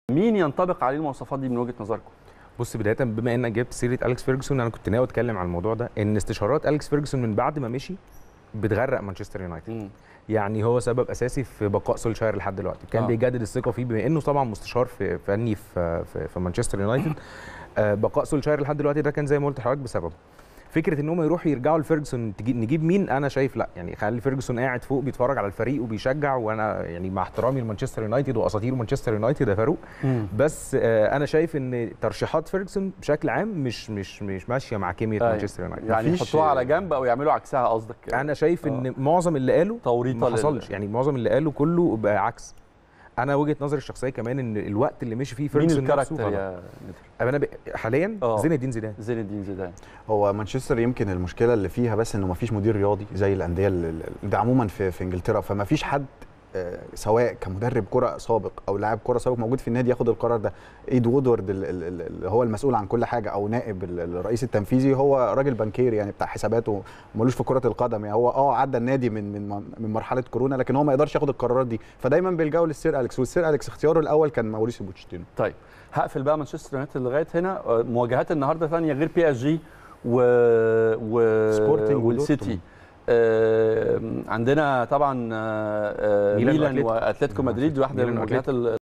مين ينطبق عليه المواصفات دي من وجهه نظركم بص بدايه بما انك جبت سيره اليكس فيرجسون انا كنت ناوي اتكلم عن الموضوع ده ان استشارات اليكس فيرجسون من بعد ما مشي بتغرق مانشستر يونايتد يعني هو سبب اساسي في بقاء سولشاير لحد دلوقتي كان آه. آه. بيجدد الثقه فيه بما انه طبعا مستشار في فني في في, في مانشستر يونايتد آه بقاء سولشاير لحد دلوقتي ده كان زي ما قلت لحضرتك بسببه فكره ان هم يروحوا يرجعوا لفيرجسون تجي- نجيب مين انا شايف لا يعني خلي فيرجسون قاعد فوق بيتفرج على الفريق وبيشجع وانا يعني مع احترامي لمانشستر يونايتد واساطير مانشستر يونايتد يا فاروق بس آه انا شايف ان ترشيحات فيرجسون بشكل عام مش مش مش ماشيه مع كيمياء أيوة. مانشستر يونايتد يعني مفيش- يحطوها على جنب او يعملوا عكسها قصدك انا شايف ان معظم اللي قاله توريطه ما لل- حصلش يعني معظم اللي قاله كله بقى عكس انا وجهه نظري الشخصيه كمان ان الوقت اللي مشي فيه مين فيرجسون نفسه الكاركتر غلط. يا ندر؟ انا ب... حاليا آه. زين الدين زيدان زين الدين زيدان هو مانشستر يمكن المشكله اللي فيها بس انه ما فيش مدير رياضي زي الانديه ال- ال- ده عموما في في انجلترا فما فيش حد آه، سواء كمدرب كره سابق او لاعب كره سابق موجود في النادي ياخد القرار ده ايد وودورد ال- ال- ال- اللي هو المسؤول عن كل حاجه او نائب ال- الرئيس التنفيذي هو راجل بنكير يعني بتاع حساباته ملوش في كره القدم يعني هو اه عدى النادي من من من مرحله كورونا لكن هو ما يقدرش ياخد القرارات دي فدايما بيلجأوا للسير اليكس والسير اليكس اختياره الاول كان ماوريسيو بوتشيتينو طيب هقفل بقى مانشستر يونايتد لغايه هنا آه، مواجهات النهارده ثانيه غير بي اس جي و و سبورتنج والسيتي ودورتموند. آه، عندنا طبعا آه، آه، ميلان ميلان وأتلتيكو. واتلتيكو مدريد واحده من ميلان المواجهات